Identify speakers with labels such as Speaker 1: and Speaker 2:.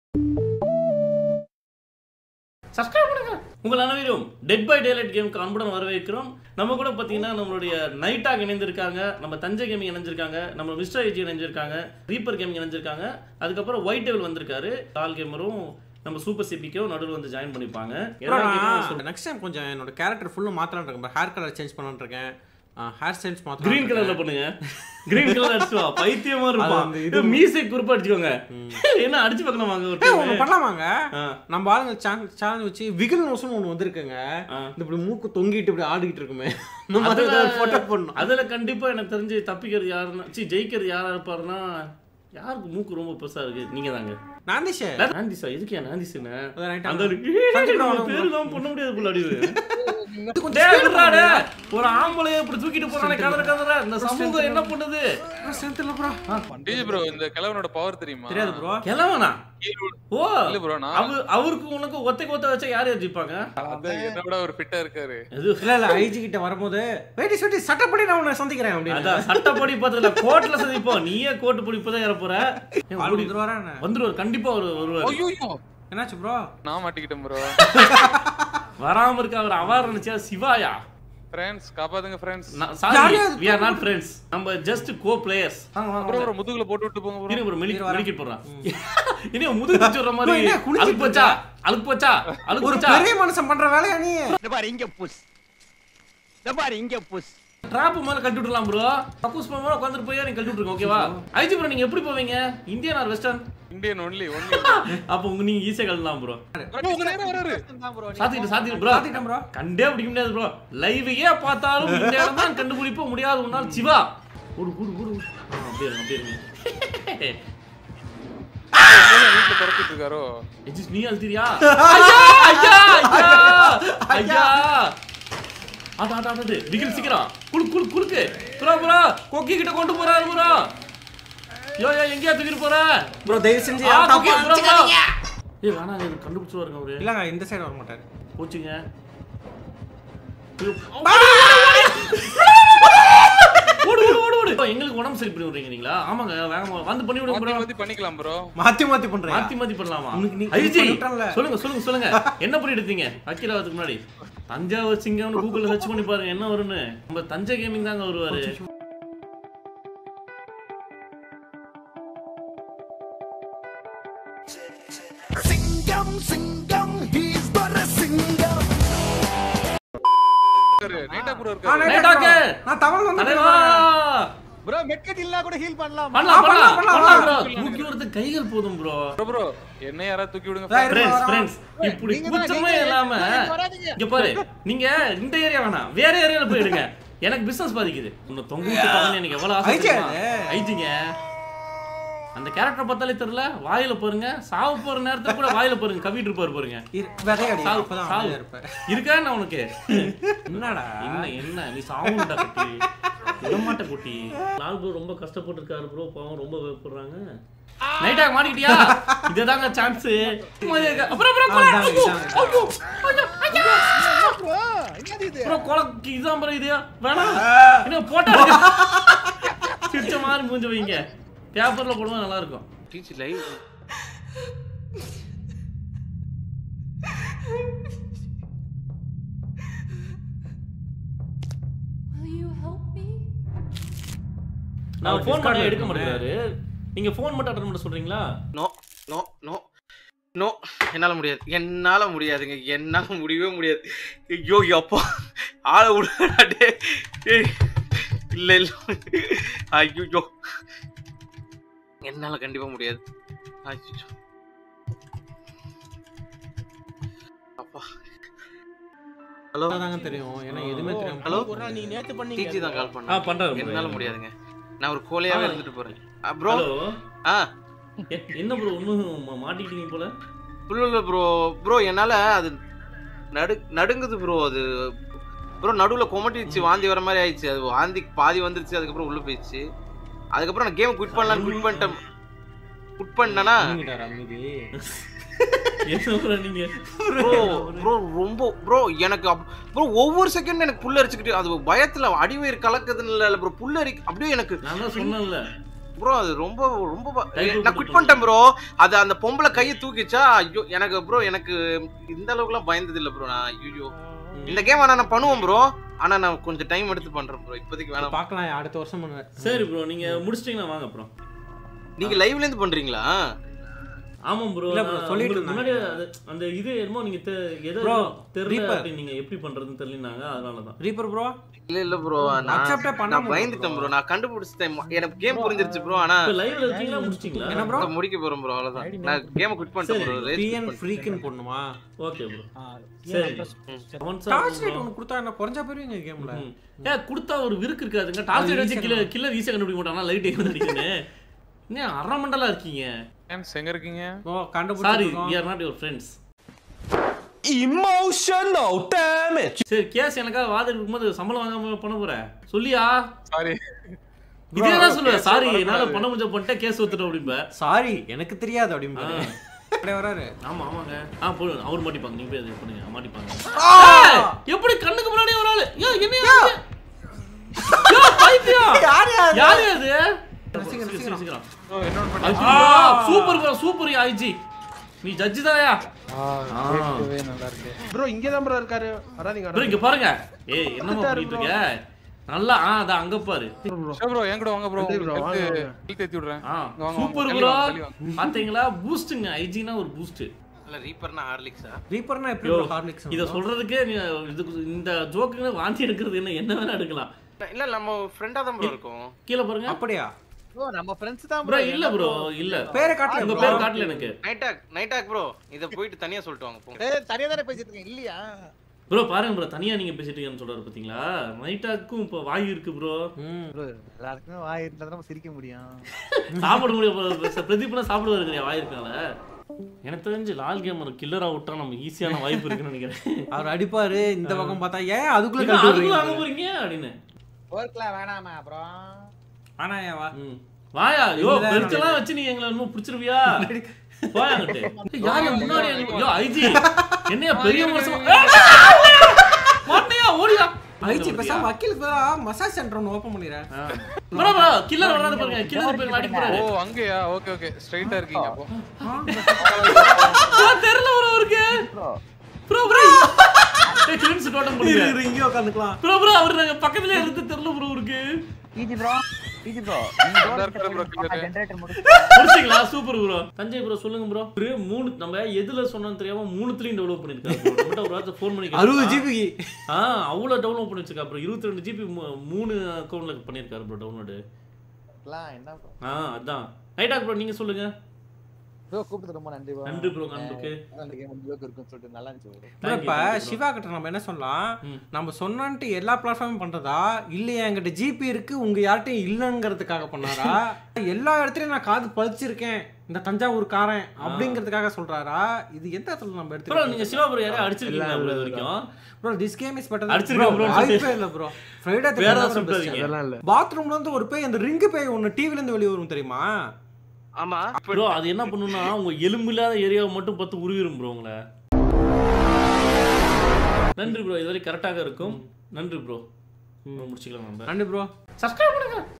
Speaker 1: Subscribe பண்ணுங்க உங்கள் அனைவரும் டெட் பை டேலைட் கேமுக்கு அன்புடன் வரவேற்கிறோம் நம்ம கூட பார்த்தீங்கன்னா நம்மளுடைய நைட்டாக இணைந்திருக்காங்க நம்ம தஞ்சை கேமிங் இணைஞ்சிருக்காங்க நம்ம மிஸ்டர் ஏஜி இணைஞ்சிருக்காங்க ரீப்பர் கேமிங் இணைஞ்சிருக்காங்க அதுக்கப்புறம் ஒயிட் டேபிள் வந்திருக்காரு டால் கேமரும் நம்ம சூப்பர் சிபிக்கோ நடுவில் வந்து ஜாயின் பண்ணிப்பாங்க எல்லா கேமும் சொல்லு.
Speaker 2: நெக்ஸ்ட் டைம் கொஞ்சம் என்னோட கேரக்டர் ஃபுல்லும் மாத்தலாம்னு இருக்கேன் ஹேர் கலர் சேஞ்ச் பண்ணலாம்னு இருக்கேன் ஹேர் ஸ்டைல்ஸ் மாத்தலாம்
Speaker 1: கிரீன் கலர்ல பண்ணுங்க கிரீன் கலர் அடிச்சு வா பைத்தியமா இருப்பான்
Speaker 2: வந்து
Speaker 1: இது மீசை குறுப்பா அடிச்சுக்கோங்க என்ன அடிச்சு பார்க்கலாம் வாங்க ஒரு time.
Speaker 2: ஒன்று பண்ணலாமாங்க
Speaker 1: ஆ.
Speaker 2: நம்ம ஆளுங்க சேலஞ்ச் வச்சு விகில் நோசம் ஒன்று வந்திருக்குங்க
Speaker 1: ஆ.
Speaker 2: இந்த இப்படி மூக்கு தொங்கிட்டு இப்படி ஆடிக்கிட்டு இருக்குமே இந்த மாதிரி
Speaker 1: அதுல-
Speaker 2: ஏதாவது போட்டோ போடணும்
Speaker 1: அதுல கண்டிப்பா எனக்கு தெரிஞ்சு தப்பிக்கிறது யாருன்னா சி ஜெயிக்கிறது யாரா இருப்பாருன்னா யாருக்கு மூக்கு ரொம்ப பெருசா இருக்கு நீங்க தாங்க
Speaker 2: நாந்திஷே
Speaker 1: நாந்திசா எதுக்கு நாந்திசுன்னு
Speaker 2: அதான் right
Speaker 1: அந்த
Speaker 2: ஆ. சஞ்சய்
Speaker 1: நம்ம
Speaker 2: ராவ்
Speaker 1: பேரு தான் பண்ண முடியாது போல அடிவு டேய், விட்றா, டேய். ஒரு ஆம்பளைய இப்படி தூக்கிட்டு போறானே கதற கதற இந்த சமூகம் என்ன பண்ணுது
Speaker 2: ஸ்ட்ரென்த் இல்லை ப்ரோ
Speaker 3: டிஜி ப்ரோ இந்த கிழவனோட பவர் தெரியுமா
Speaker 2: தெரியாது ப்ரோ
Speaker 1: கிளவனா ஓ
Speaker 3: இல்ல ப்ரோ நான்
Speaker 1: அவ அவருக்கு உனக்கு ஒத்தை கொத்த வச்சா யாரு ஜெயிப்பாங்க
Speaker 3: அது என்னோட ஒரு ஃபிட்டா இருக்காரு
Speaker 1: இது
Speaker 2: இல்ல இல்ல ஐஜி கிட்ட வரும்போது வெயிட்டி சுட்டி சட்டப்படி நான் உன்னை சந்திக்கிறேன் அப்படின்னு
Speaker 1: அதான் சட்டப்படி பார்த்ததுல கோர்ட்ல சந்திப்போம் நீயே கோர்ட்டு படி இப்பதான் ஏற போற ஏன்
Speaker 2: ஆள்
Speaker 1: ஓடி-
Speaker 2: வந்துருவாரா என்ன?
Speaker 1: வந்துருவார் கண்டிப்பா ஒரு வருவார்
Speaker 3: ஐயோ
Speaker 2: என்னாச்சு ப்ரோ
Speaker 3: நான் மாட்டிக்கிட்டேன் ப்ரோ
Speaker 1: வராம இருக்க அவர் அவார் நினைச்சா சிவாயா
Speaker 3: ஃப்ரெண்ட்ஸ் காப்பாத்துங்க ஃப்ரெண்ட்ஸ்
Speaker 1: சாரி
Speaker 2: யாரையா அது
Speaker 1: we are not friends நம்ம just co players
Speaker 3: bro bro முதுகுல போட்டு விட்டு போங்க ப்ரோ
Speaker 1: இனி ஒரு மெலி மெலிக்கிட்டு போறான் இனி முதுகு தச்சு விடுற மாதிரி
Speaker 2: bro, என்ன குனிஞ்சிட்டு
Speaker 1: அழுக்கு போச்சா அழுக்கு போச்சா அழுக்கு
Speaker 2: ஒரு
Speaker 1: போச்சா
Speaker 2: பெரிய மனுஷன் பண்ற வேலையா நீ
Speaker 4: இந்த பாரு இங்க புஷ் இந்த பாரு இங்க புஷ்
Speaker 1: டிராப் மேல கட்டி விட்டுலாம் ப்ரோ கக்கூஸ் மேல உட்காந்துட்டு போய் நீங்க கட்டி விட்டுருங்க ஓகேவா ஐஜி ப்ரோ நீங்க எப்படி போவீங்க Indian or western
Speaker 3: Indian only only
Speaker 1: அப்போ உங்க நீங்க ஈஸியா கழலாம் ப்ரோ
Speaker 3: உங்க நேரம் வராரு
Speaker 1: சாத்திட்டு சாத்திட்டு ப்ரோ
Speaker 2: பாத்துட்டேன் ப்ரோ
Speaker 1: கண்டே பிடிக்க முடியாது ப்ரோ லைவையே பார்த்தாலும் இந்த இடம் தான் கண்டுபிடிப்ப முடியாது ஒரு நாள் சிவா ஒரு குடு குடு அப்படியே இருங்க, அப்படியே இருங்க.
Speaker 3: வீட்டுல துரத்திட்டு இருக்காரோ
Speaker 1: எஜிஸ் நீ அழுத்திரியா ஐயா ஐயா ஐயா ஐயா ஆட்டா ஆட்டா ஆட்டா பிகில் சீக்கிரம் குளு குளு குளுக்கு ப்ரோ ப்ரோ கொக்கி கிட்ட கொண்டு போறாரு ப்ரோ யோ யோ எங்கேயா தூக்கிட்டு போற
Speaker 2: ப்ரோ தயவு செஞ்சு
Speaker 1: ஆ,
Speaker 2: யாரும்
Speaker 1: கொக்கி,
Speaker 2: தப்பா
Speaker 1: bro, bro. ஏய் வேணாங்க இது கண்டுபிடிச்சு வருங்க அவரு
Speaker 2: இல்லங்க இந்த சைடு வர மாட்டாரு
Speaker 1: போச்சுங்க ஓடு ஓடு ஓடு ஓடு எங்களுக்கு உடம்பு சரி பண்ணி விடுறீங்க நீங்களா ஆமாங்க வேகமா வந்து பண்ணி விடுங்க
Speaker 3: மாத்தி
Speaker 1: ப்ரோ
Speaker 3: மாத்தி பண்ணிக்கலாம் ப்ரோ
Speaker 2: மாத்தி மாத்தி பண்றேன்
Speaker 1: மாத்தி மாத்தி பண்ணலாமா
Speaker 2: உனக்கு நீ
Speaker 1: ஐஜி
Speaker 2: பண்ணிட்டல்ல.
Speaker 1: சொல்லுங்க சொல்லுங்க சொல்லுங்க என்ன பண்ணி எடுத்தீங்க அக்கிராவதுக்கு முன்னாடி தஞ்சாவூர் சிங்கம்னு கூகுள்ல சர்ச் பண்ணி பாருங்க என்ன வரும்னு நம்ம தஞ்சை கேமிங் தாங்க வருவாரு
Speaker 4: சிங்கம் சிங்கம் ஹீஸ் பர சிங்கம்
Speaker 3: நைட்டா ப்ரோ
Speaker 2: ஆ,
Speaker 3: இருக்காரு
Speaker 2: night
Speaker 1: Night
Speaker 2: ஆ
Speaker 1: ஆ.
Speaker 2: நான் தமிழ் வந்து
Speaker 1: தலைவா
Speaker 4: ப்ரோ மெட்கட் இல்லா கூட ஹீல் பண்ணலாம்
Speaker 1: பண்ணலாம் பண்ணலாம்
Speaker 2: பண்ணலாம்,
Speaker 1: பண்ணலாம் ப்ரோ
Speaker 3: பண்ணலாம்.
Speaker 1: தூக்கி விடுறது கைகள் போதும் ப்ரோ
Speaker 3: ப்ரோ ப்ரோ என்ன யாராவது தூக்கி விடுங்க
Speaker 2: வேற
Speaker 3: friends.
Speaker 1: ஃப்ரெண்ட்ஸ்
Speaker 2: வரா.
Speaker 1: ஃப்ரெண்ட்ஸ் இப்படி
Speaker 4: நீங்க தான்
Speaker 1: கூச்சமே
Speaker 4: நீங்க
Speaker 1: இல்லாம
Speaker 4: வராதீங்க.
Speaker 1: இங்க பாரு நீங்க இந்த ஏரியா வேணாம் வேற ஏரியால போயிடுங்க எனக்கு பிசினஸ் பாதிக்குது உன்னை தொங்க விட்டு பார்க்கணும் எனக்கு எவ்வளவு ஆசை
Speaker 2: ஐஜி
Speaker 1: தெரியுமா?
Speaker 2: அது.
Speaker 1: ஐஜிங்க அந்த கேரக்டர் பார்த்தாலே தெரியல வாயில பாருங்க சாவு போற நேரத்துல கூட வாயில பாருங்க கவிட்டு இருப்பாரு பாருங்க
Speaker 2: இரு- விதையடி
Speaker 1: சாவு
Speaker 2: அப்பதான்
Speaker 1: சாவு
Speaker 2: அமைதியா இருப்பேன்
Speaker 1: இருக்கா என்ன உனக்கு
Speaker 2: என்னடா
Speaker 1: என்ன என்ன நீ சாவுண்டா குட்டி விடமாட்ட குட்டி நாலு ப்ரோ ரொம்ப கஷ்டப்பட்டு இருக்காரு ப்ரோ பாவம் ரொம்ப பயப்படுறாங்க நைட்டா மாட்டிக்கிட்டியா இதுதாங்க சான்ஸ் அப்புறம் அப்புறம் கொலை.
Speaker 2: அதாங்க,
Speaker 1: ஐயோ,
Speaker 2: இதாங்க.
Speaker 1: ஐயோ, ஐயோ, ஐயோ.
Speaker 4: ப்ரோ என்னது இது
Speaker 1: ப்ரோ கொலக்கு இதான் ப்ரோ இது வேணாம் என்ன போட்டா சிரிச்ச மாதிரி மூஞ்ச வைங்க பேப்பர்ல போடுவா நல்லா இருக்கும்
Speaker 3: டிஜி லைவ்
Speaker 5: Will you help me?
Speaker 1: நான்
Speaker 2: அவர்
Speaker 1: ஃபோன் பண்ண
Speaker 2: Discord-ல
Speaker 1: எடுக்க
Speaker 2: இருக்குமே.
Speaker 1: மாட்டேங்கிறாரு நீங்க ஃபோன் மட்டும் அட்டன் பண்ண சொல்றீங்களா
Speaker 6: நோ நோ நோ நோ என்னால முடியாது என்னால முடியாதுங்க என்னால முடியவே முடியாது ஐயோ அப்பா ஆளை விடாடே இல்ல இல்ல ஐயோ என்னால கண்டிப்பா முடியாது ஐயோ அப்பா ஹலோ
Speaker 2: தாங்க தெரியும் ஏன்னா எதுவுமே தெரியும்
Speaker 6: ஹலோ
Speaker 4: நீ நேத்து பண்ணீங்க
Speaker 6: டிஜி தான் கால்
Speaker 1: ஆ
Speaker 6: பண்ணேன்
Speaker 1: பண்றாரு
Speaker 6: என்னால முடியாதுங்க நான் ஒரு கோலையாவே
Speaker 1: ஆ.
Speaker 6: இருந்துட்டு போறேன் ப்ரோ
Speaker 1: ஹலோ
Speaker 6: ஆ
Speaker 1: என்ன ப்ரோ ஒன்னும் மாட்டிக்கிட்டீங்க போல
Speaker 6: இல்ல இல்ல ப்ரோ ப்ரோ என்னால அது நடு நடுங்குது ப்ரோ அது ப்ரோ நடுவுல கொமட்டிடுச்சு வாந்தி வர மாதிரி ஆயிடுச்சு அது வாந்தி பாதி வந்துருச்சு அதுக்கப்புறம் உள்ள போயிடுச்சு அதுக்கப்புறம் நான் கேம் குவிட் பண்ணலாம்னு குவிட் பண்ணிட்டேன் குவிட் பண்ணனா
Speaker 2: தூங்கிட்டாரு அமைதி
Speaker 1: என்ன ப்ரோ நீங்க
Speaker 6: ப்ரோ ப்ரோ ரொம்ப ப்ரோ எனக்கு ப்ரோ ஒவ்வொரு செகண்ட் எனக்கு புல்லரிச்சுக்கிட்டு அது பயத்துல அடிவயிறு கலக்குதுன்னு இல்ல ப்ரோ புல்லரி அப்படியே எனக்கு
Speaker 1: நான் தான் சொன்னேன்ல
Speaker 6: ப்ரோ அது ரொம்ப ரொம்ப ப-
Speaker 1: கை தூக்கி
Speaker 6: நான் குவிட் பண்ணிட்டேன் ப்ரோ அது அந்த பொம்பளை கையை தூக்கிச்சா ஐயோ எனக்கு ப்ரோ எனக்கு இந்த அளவுக்குலாம் பயந்தது இல்ல ப்ரோ நான் ஐயோ இந்த கேம் ஆனா நான் பண்ணுவேன் ப்ரோ ஆனா நான் கொஞ்சம் டைம் எடுத்து பண்றேன் ப்ரோ இப்போதைக்கு வேணாம்
Speaker 2: பார்க்கலாம் அடுத்த வருஷம் பண்ணுவேன்
Speaker 1: சரி ப்ரோ நீங்க முடிச்சிட்டீங்கன்னா வாங்க அப்புறம்
Speaker 6: நீங்க லைவ்ல இருந்து பண்றீங்களா
Speaker 1: ஆமாம் ப்ரோ
Speaker 2: இல்ல bro, சொல்லிட்டு
Speaker 1: முன்னாடி அது- அந்த இது என்னமோ நீங்க தெ- எதோ
Speaker 2: Bro,
Speaker 1: தெரியல
Speaker 2: Reaper.
Speaker 1: அப்படின்னு நீங்க எப்படி பண்றதுன்னு தெரியலனாங்க அதனால தான்
Speaker 2: ரீப்பர் ப்ரோ
Speaker 6: இல்ல இல்ல ப்ரோ நான்
Speaker 2: Accept ஏ பண்ண
Speaker 6: நான்
Speaker 2: முடியல
Speaker 6: பயந்துட்டேன் ப்ரோ நான் கண்டுபிடிச்சிட்டேன் எனக்கு கேம் புரிஞ்சிருச்சு ப்ரோ ஆனா
Speaker 1: இப்போ லைவ்ல இருக்கீங்களா முடிச்சிட்டீங்களா
Speaker 2: என்ன ப்ரோ
Speaker 6: நான் முடிக்க போறேன் ப்ரோ அவ்வளவுதான் நான் கேம் குவிட் பண்ணிட்டேன் ப்ரோ
Speaker 2: பிஎன் ஃப்ரீக்குன்னு போடணுமா
Speaker 1: ஓகே ப்ரோ சரி Once ah
Speaker 2: torch
Speaker 1: bro.
Speaker 2: Light ஒன்று கொடுத்தா என்ன குறைஞ்சா போயிருவீங்க கேம்ல
Speaker 1: ம். ஏன் கொடுத்தா ஒரு விருக்கு இருக்காதுங்க டார்ச் லைட் வச்சு கில்ல கில்லர் ஈஸியாக கண்டுபிடிக்க மாட்டாங்க லைட் எங்க அடிக்குன்னு என்ன அரை மண்டலா இருக்கீங்க
Speaker 3: Friends, எங்க இருக்கீங்க
Speaker 2: ஓ
Speaker 1: சாரி
Speaker 2: கண்டுபிடிச்சிருக்கோம்
Speaker 1: we are not your friends
Speaker 7: Emotional damage.
Speaker 1: சரி கேஸ் எனக்காக வாதம் இருக்கும்போது சம்பளம் வாங்காம பண்ண போற சொல்லியா
Speaker 3: சாரி
Speaker 1: இதே தான் சொல்லுவேன்
Speaker 3: case
Speaker 1: சாரி
Speaker 3: பண்ணக்கூடாது.
Speaker 1: என்னால பண்ண முடிஞ்ச பண்ணிட்டேன் கேஸ் ஒத்துட்டோம் அப்படிம்ப
Speaker 2: சாரி எனக்கு தெரியாது அப்படின்னு அப்படியே வராரு
Speaker 1: ஆமா ஆமாங்க ஆ போடு அவர் மாட்டிப்பாங்க நீங்க போய் அது பண்ணுங்க மாட்டிப்பாங்க ஏய், எப்படி கண்ணுக்கு முன்னாடியே ஒரு ஆளு யோ என்னையா யோ பைத்தியம்
Speaker 2: யார் யார்
Speaker 1: யாரு அது
Speaker 2: ரசிகர்,
Speaker 1: சீக்கிரம்,
Speaker 2: ரசிகர்.
Speaker 1: சீக்கிரம்.
Speaker 3: ஓ என்னோட பண்ணி
Speaker 1: சூப்பர் ப்ரோ சூப்பர் ஐஜி நீ ஜட்ஜி தாயா
Speaker 7: ப்ரோ இங்க தான் ப்ரோ இருக்காரு வராதீங்க
Speaker 1: ப்ரோ இங்க பாருங்க ஏய் என்னமா பண்ணிட்டு இருக்க நல்லா ஆ அதான் அங்க பாரு
Speaker 3: ப்ரோ என் கூட வாங்க ப்ரோ
Speaker 7: நன்றி bro, வாங்க, வாங்க.
Speaker 3: ஹெல்த் ஏத்தி விடுறேன்
Speaker 1: ஆ
Speaker 3: இங்க வாங்க,
Speaker 1: சூப்பர்
Speaker 3: வாங்க.
Speaker 1: ப்ரோ
Speaker 3: தள்ளி வாங்க, தள்ளி வாங்க.
Speaker 1: பாத்தீங்களா பூஸ்ட்ங்க ஐஜினா ஒரு பூஸ்ட்
Speaker 6: இல்ல ரீப்பர்னா ஹார்லிக்ஸா
Speaker 2: ரீப்பர்னா எப்படி
Speaker 1: யோ
Speaker 2: ஹார்லிக்ஸ்
Speaker 1: இத சொல்றதுக்கே நீ இதுக்கு இந்த ஜோக்குங்க வாந்தி எடுக்கிறது என்ன என்ன வேணா எடுக்கலாம்
Speaker 6: இல்ல நம்ம ஃப்ரெண்டா தான் ப்ரோ இருக்கோம்
Speaker 1: கீழே பாருங்க
Speaker 2: அப்படியா
Speaker 4: ப்ரோ நம்ம ஃப்ரெண்ட்ஸ் தான்
Speaker 1: ப்ரோ இல்ல ப்ரோ இல்ல
Speaker 2: பேரை காட்டல
Speaker 1: உங்க
Speaker 2: bro.
Speaker 1: பேர் காட்டல எனக்கு
Speaker 6: நைட்டாக் நைட்டாக் ப்ரோ இத போயிட்டு தனியா சொல்லிட்டு வாங்க போங்க
Speaker 4: ஏய் தனியா தானே பேசிட்டு இருக்கேன் இல்லையா
Speaker 1: ப்ரோ பாருங்க ப்ரோ தனியா நீங்க பேசிட்டு இருக்கீங்கன்னு சொல்றாரு பாத்தீங்களா நைட்டாக்கும் இப்போ வாய் இருக்கு ப்ரோ
Speaker 2: ம்
Speaker 4: ப்ரோ எல்லாருக்குமே வாய் இருந்தா தான் நம்ம சிரிக்க முடியும்
Speaker 1: சாப்பிட முடியும் பிரதீப்னா சாப்பிடுவாரு இல்லையா வாய் இருக்கனால எனக்கு தெரிஞ்சு லால் கேமர் கில்லரா விட்டா நம்ம ஈஸியான வாய்ப்பு இருக்குன்னு நினைக்கிறேன்
Speaker 2: அவர் அடிப்பாரு இந்த பக்கம் பார்த்தா ஏன் அதுக்குள்ள
Speaker 1: என்ன
Speaker 2: கழட்டி
Speaker 1: அதுக்குள்ள
Speaker 2: விடுறீங்க?
Speaker 1: அங்க போறீங்க அப்படின்னு
Speaker 4: ஒர்க்லாம் வேணாமா அப்புறம்
Speaker 2: ஆனாயா வா
Speaker 1: ம். வாயா யோ
Speaker 2: இல்ல,
Speaker 1: பெருச்செல்லாம் வச்சு நீ எங்களை இன்னும் பிடிச்சிருவியா போயாங்கிட்டு யாரு முன்னாடி அனுப்பி- யோ ஐஜி என்னையா பெரிய மனுஷன் மாட்டியா ஓடியா
Speaker 2: ஐச்சி பேசாம வக்கீலுக்கு பதிலா மசாஜ் சென்டர் ஒன்று ஓப்பன் பண்ணிடுறேன்
Speaker 1: ப்ரோ ப்ரோ கில்லர் வராது பாருங்க கில்லர் போய் அடிக்க போறாரு
Speaker 3: ஓ அங்கேயா ஓகே ஓகே ஸ்ட்ரைட்டா இருக்கீங்க அப்போ
Speaker 1: ஆ, தெரியல ப்ரோ இருக்கு ப்ரோ ப்ரோ ஏய் கிளின்ஸ் டோட்டம் பண்ணுங்க
Speaker 2: இங்கே உட்காந்துக்கலாம்
Speaker 1: ப்ரோ ப்ரோ அவர் நாங்க பக்கத்துல இருந்து தெரியல ப்ரோ இருக்கு
Speaker 8: ஈஜி ப்ரோ ஈஜி ப்ரோ
Speaker 3: இந்த இருக்கிற bro clear.
Speaker 8: ஜெனரேட்டர் முடிச்சு
Speaker 1: முடிச்சிங்களா சூப்பர் ப்ரோ தஞ்சை ப்ரோ சொல்லுங்க ப்ரோ ஒரு மூணு நம்ம எதுல சொன்னோம் தெரியாம மூணுத்துலயும் டெவலப் பண்ணிருக்காரு bro. நம்மகிட்ட ஒரு வார்த்தை ஃபோன் பண்ணி
Speaker 2: அறுபது
Speaker 1: கேட்டா,
Speaker 2: ஜிபி
Speaker 1: ஆ அவ்வளவு டெவலப் பண்ணி வச்சிருக்கா ப்ரோ இருபத்தி ரெண்டு ஜிபி மூணு அக்கௌண்ட்ல பண்ணிருக்காரு ப்ரோ டவுன்லோடு
Speaker 4: என்ன
Speaker 1: ஆ அதான் ரைட்டா ப்ரோ நீங்க சொல்லுங்க
Speaker 4: ப்ரோ கூப்பிட்டு ரொம்ப நன்றி bro.
Speaker 1: நன்றி ப்ரோ நன்றிக்கு
Speaker 4: அந்த கேம் இந்த அளவுக்கு இருக்குன்னு சொல்லிட்டு நல்லா இருந்துச்சு bro.
Speaker 2: bro, இப்ப சிவா கிட்ட நம்ம என்ன சொல்லலாம்
Speaker 1: ம்.
Speaker 2: நம்ம சொன்னான்ட்டு எல்லா பிளாட்ஃபார்மும் பண்றதா இல்லையா என்கிட்ட ஜிபி இருக்கு உங்க யார்ட்டையும் இல்லைங்கிறதுக்காக பண்ணாரா எல்லா இடத்துலயும் நான் காது பழிச்சிருக்கேன் இந்த தஞ்சாவூர் காரன் அப்படிங்கிறதுக்காக சொல்றாரா இது எந்த இடத்துல நம்ம
Speaker 1: ப்ரோ
Speaker 2: எடுத்து
Speaker 1: நீங்க சிவா ப்ரோ யாரையும் அடிச்சிருக்கீங்களா bro இது வரைக்கும்
Speaker 2: bro this game is better
Speaker 1: அடிச்சிருக்கேன் bro ன்னு
Speaker 2: வாய்ப்பே இல்ல ப்ரோ ஃப்ரைடே
Speaker 1: வேற ஏதாவது சொல்லிட்டாதீங்க.
Speaker 7: அதெல்லாம் இல்ல
Speaker 2: பாத்ரூம்ல இருந்து ஒரு பேய் அந்த ரிங்கு பேய் ஒன்னு டிவில இருந்து வெளிய வரும் தெரியுமா
Speaker 6: ஆமா
Speaker 1: ப்ரோ அது என்ன பண்ணுன்னா உங்க எலும்பு இல்லாத ஏரியாவை மட்டும் பார்த்து உருவிடும் ப்ரோ உங்களை நன்றி ப்ரோ இது வரை கரெக்டாக இருக்கும் நன்றி ப்ரோ முடிச்சுக்கலாம் நம்ம
Speaker 2: நன்றி ப்ரோ
Speaker 1: சப்ஸ்கிரைப் பண்ணுங்க